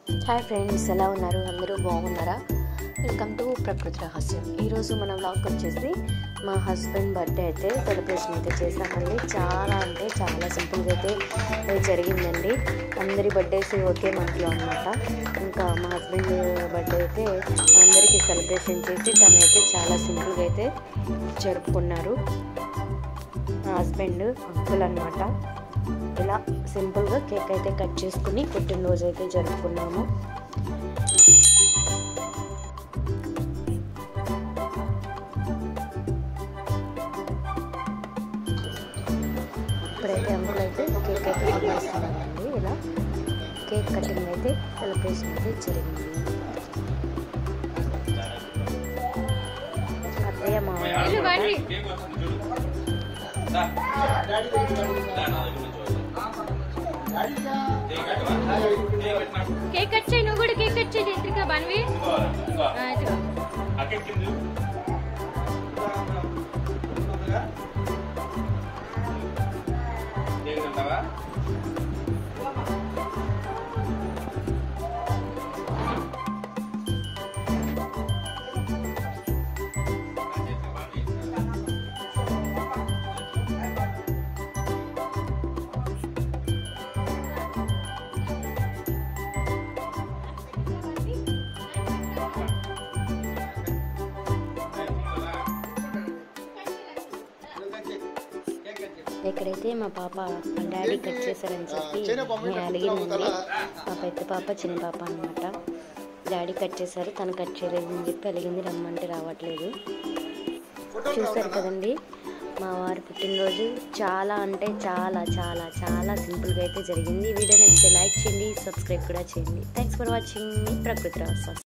Hi friends ఎలా ఉన్నారు అందరూ బాగున్నారా వెల్కమ్ టు ప్రకృతి రహస్యం ఈరోజు మన వ్లాగ్ వచ్చేసి మా హస్బెండ్ బర్త్డే అయితే సెలబ్రేషన్ అయితే చేశామండి చాలా అంటే చాలా సింపుల్గా అయితే జరిగిందండి అందరి బర్త్డేస్ ఒకే మంత్లో అనమాట ఇంకా మా హస్బెండ్ బర్త్డే అయితే అందరికీ సెలబ్రేషన్ చేసి తనైతే చాలా సింపుల్గా అయితే జరుపుకున్నారు మా హస్బెండ్ అంకుల్ అనమాట ఇలా సింపుల్గా కేక్ అయితే కట్ చేసుకుని పుట్టినరోజు అయితే జరుపుకున్నాము ఇప్పుడైతే అంకుల్ అయితే కేక్ అయితే తినేస్తున్నామండి ఇలా కేక్ కటింగ్ అయితే సెలబ్రేషన్ అయితే జరిగింది అత్తయ్య మా కేక్ కట్ చేయి నువ్వు కూడా కేక్ కట్ చేయి జంత్రిక బన్వి ఆ, ఇదిగో. ఇక్కడైతే మా పాప మా డాడీ కట్ చేశారని చెప్పి అలిగిందండి మా పెద్ద పాప చిన్న పాప అనమాట డాడీ కట్ చేశారు తను కట్ చేయలేదని చెప్పి అలిగింది రమ్మంటే రావట్లేదు చూసారు కదండి మా వారి పుట్టినరోజు చాలా అంటే చాలా చాలా చాలా సింపుల్గా అయితే జరిగింది వీడియో నచ్చితే లైక్ చేయండి సబ్స్క్రైబ్ కూడా చేయండి థ్యాంక్స్ ఫర్ వాచింగ్ ప్రకృతి రావు